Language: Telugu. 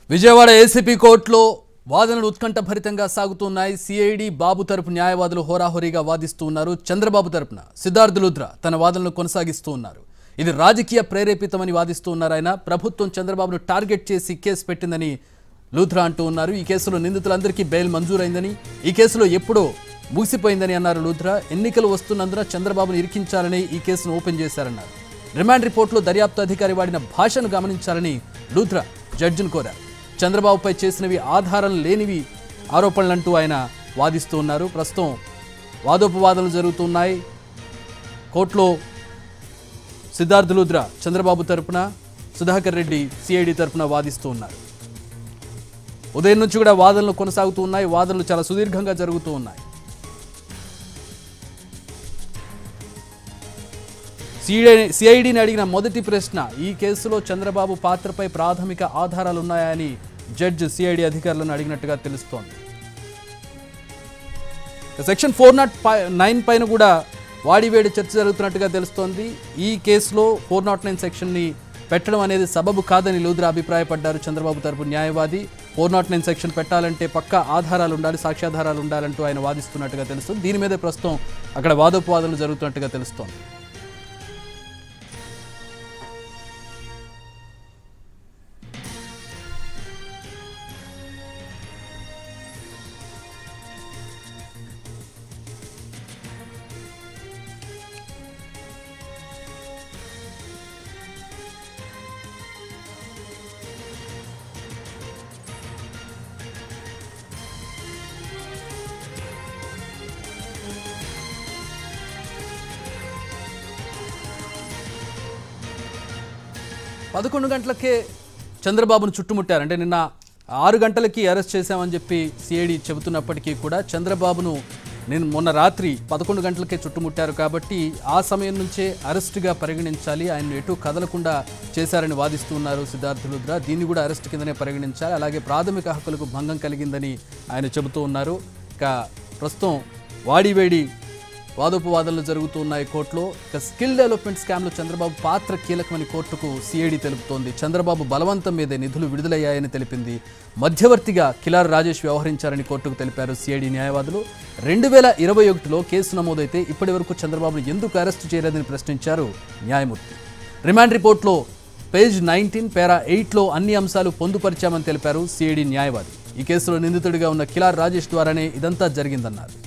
విజయవాడ ఏసీపీ కోర్టులో వాదనలు ఉత్కంఠభరితంగా సాగుతున్నాయి సిఐడి బాబు తరపు న్యాయవాదులు హోరాహోరీగా వాదిస్తూ ఉన్నారు చంద్రబాబు తరపున సిద్ధార్థ్ లుద్ర తన వాదనలు కొనసాగిస్తూ ఉన్నారు ఇది రాజకీయ ప్రేరేపితమని వాదిస్తూ ఉన్నారు ఆయన ప్రభుత్వం చంద్రబాబును టార్గెట్ చేసి కేసు పెట్టిందని లూథ్రా అంటూ ఉన్నారు ఈ కేసులో నిందితులందరికీ బెయిల్ మంజూరైందని ఈ కేసులో ఎప్పుడో ముగిసిపోయిందని అన్నారు లూథ్రా ఎన్నికలు వస్తున్నందున చంద్రబాబును ఇరికించాలని ఈ కేసును ఓపెన్ చేశారన్నారు రిమాండ్ రిపోర్టులో దర్యాప్తు అధికారి వాడిన భాషను గమనించాలని లూథ్రా జడ్జిని కోరారు చంద్రబాబుపై చేసినవి ఆధారం లేనివి ఆరోపణలంటూ ఆయన వాదిస్తూ ఉన్నారు ప్రస్తుతం వాదోపవాదనలు జరుగుతున్నాయి కోర్టులో సిద్ధార్థ్ లూద్రా చంద్రబాబు తరపున సుధాకర్ రెడ్డి సిఐడి తరపున వాదిస్తూ ఉన్నారు ఉదయం నుంచి కూడా వాదనలు కొనసాగుతూ ఉన్నాయి వాదనలు చాలా సుదీర్ఘంగా జరుగుతూ ఉన్నాయి సిఐడి సిఐడిని అడిగిన మొదటి ప్రశ్న ఈ కేసులో చంద్రబాబు పాత్రపై ప్రాథమిక ఆధారాలు ఉన్నాయని జడ్జ్ సిఐడి అధికారులను అడిగినట్టుగా తెలుస్తోంది సెక్షన్ ఫోర్ నాట్ నైన్ పైన కూడా వాడివేడి చర్చ జరుగుతున్నట్టుగా తెలుస్తోంది ఈ కేసులో ఫోర్ నాట్ నైన్ సెక్షన్ని పెట్టడం అనేది సబబు కాదని లూద్రా అభిప్రాయపడ్డారు చంద్రబాబు తరపు న్యాయవాది ఫోర్ నాట్ నైన్ సెక్షన్ పెట్టాలంటే పక్కా ఆధారాలు ఉండాలి సాక్ష్యాధారాలు ఉండాలంటూ ఆయన వాదిస్తున్నట్టుగా తెలుస్తుంది దీని మీదే ప్రస్తుతం అక్కడ వాదోపవాదనలు జరుగుతున్నట్టుగా తెలుస్తోంది పదకొండు గంటలకే చంద్రబాబును చుట్టుముట్టారు అంటే నిన్న ఆరు గంటలకి అరెస్ట్ చేశామని చెప్పి సిఐడి చెబుతున్నప్పటికీ కూడా చంద్రబాబును నేను మొన్న రాత్రి పదకొండు గంటలకే చుట్టుముట్టారు కాబట్టి ఆ సమయం నుంచే అరెస్ట్గా పరిగణించాలి ఆయన ఎటు కదలకుండా చేశారని వాదిస్తూ ఉన్నారు సిద్ధార్థ రుద్ర దీన్ని కూడా అరెస్ట్ కిందనే పరిగణించాలి అలాగే ప్రాథమిక హక్కులకు భంగం కలిగిందని ఆయన చెబుతూ ఉన్నారు ఇక ప్రస్తుతం వాడివేడి వాదోపవాదనలు జరుగుతూ ఉన్నాయి కోర్టులో ఇక స్కిల్ డెవలప్మెంట్ స్కామ్లో చంద్రబాబు పాత్ర కీలకమని కోర్టుకు సిఐడి తెలుపుతోంది చంద్రబాబు బలవంతం మీదే నిధులు విడుదలయ్యాయని తెలిపింది మధ్యవర్తిగా కిలార్ రాజేష్ వ్యవహరించారని కోర్టుకు తెలిపారు సిఐడి న్యాయవాదులు రెండు వేల ఇరవై ఒకటిలో కేసు నమోదైతే ఇప్పటి వరకు చంద్రబాబును ఎందుకు అరెస్టు చేయలేదని ప్రశ్నించారు న్యాయమూర్తి రిమాండ్ రిపోర్ట్లో పేజ్ నైన్టీన్ పేరా ఎయిట్లో అన్ని అంశాలు పొందుపరిచామని తెలిపారు సిఐడి న్యాయవాది ఈ కేసులో నిందితుడిగా ఉన్న కిలార్ రాజేష్ ద్వారానే ఇదంతా జరిగిందన్నారు